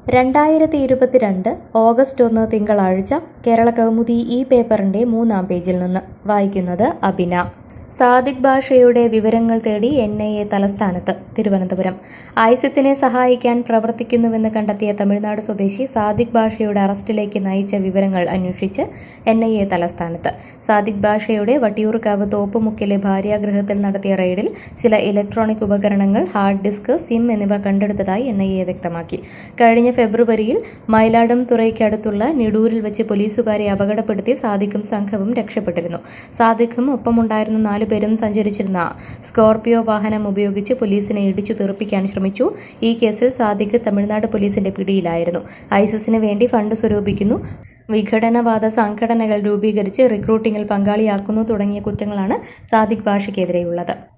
രണ്ടായിരത്തി ഇരുപത്തിരണ്ട് ഓഗസ്റ്റ് ഒന്ന് തിങ്കളാഴ്ച കേരള കൗമുദി ഈ പേപ്പറിന്റെ മൂന്നാം പേജിൽ നിന്ന് വായിക്കുന്നത് അബിന സാദിഖ് ഭാഷയുടെ വിവരങ്ങൾ തേടി എൻ ഐ എ തലസ്ഥാനത്ത് തിരുവനന്തപുരം ഐസിസിനെ സഹായിക്കാൻ പ്രവർത്തിക്കുന്നുവെന്ന് കണ്ടെത്തിയ തമിഴ്നാട് സ്വദേശി സാദിഖ് ഭാഷയുടെ അറസ്റ്റിലേക്ക് നയിച്ച വിവരങ്ങൾ അന്വേഷിച്ച് എൻ ഐ എ തലസ്ഥാനത്ത് സാദിഖ് ഭാഷയുടെ വട്ടിയൂർക്കാവ് തോപ്പുമുക്കിലെ ഭാര്യാഗൃഹത്തിൽ നടത്തിയ റെയ്ഡിൽ ചില ഇലക്ട്രോണിക് ഉപകരണങ്ങൾ ഹാർഡ് ഡിസ്ക് സിം എന്നിവ കണ്ടെടുത്തതായി എൻ ഐ എ വ്യക്തമാക്കി കഴിഞ്ഞ ഫെബ്രുവരിയിൽ മയിലാടം തുറയ്ക്കടുത്തുള്ള നിഡൂരിൽ വെച്ച് പോലീസുകാരെ അപകടപ്പെടുത്തി സാദിഖും സംഘവും രക്ഷപ്പെട്ടിരുന്നു സാദിഖും ഒപ്പമുണ്ടായിരുന്ന നാലുപേരും സഞ്ചരിച്ചിരുന്ന സ്കോർപിയോ വാഹനം ഉപയോഗിച്ച് പോലീസിനെ ഇടിച്ചു തെറിപ്പിക്കാൻ ശ്രമിച്ചു ഈ കേസിൽ സാദിഖ് തമിഴ്നാട് പോലീസിന്റെ പിടിയിലായിരുന്നു ഐസിസിന് വേണ്ടി ഫണ്ട് സ്വരൂപിക്കുന്നു വിഘടനവാദ സംഘടനകൾ രൂപീകരിച്ച് റിക്രൂട്ടിംഗിൽ പങ്കാളിയാക്കുന്നു തുടങ്ങിയ കുറ്റങ്ങളാണ് സാദിഖ് ഭാഷയ്ക്കെതിരെയുള്ളത്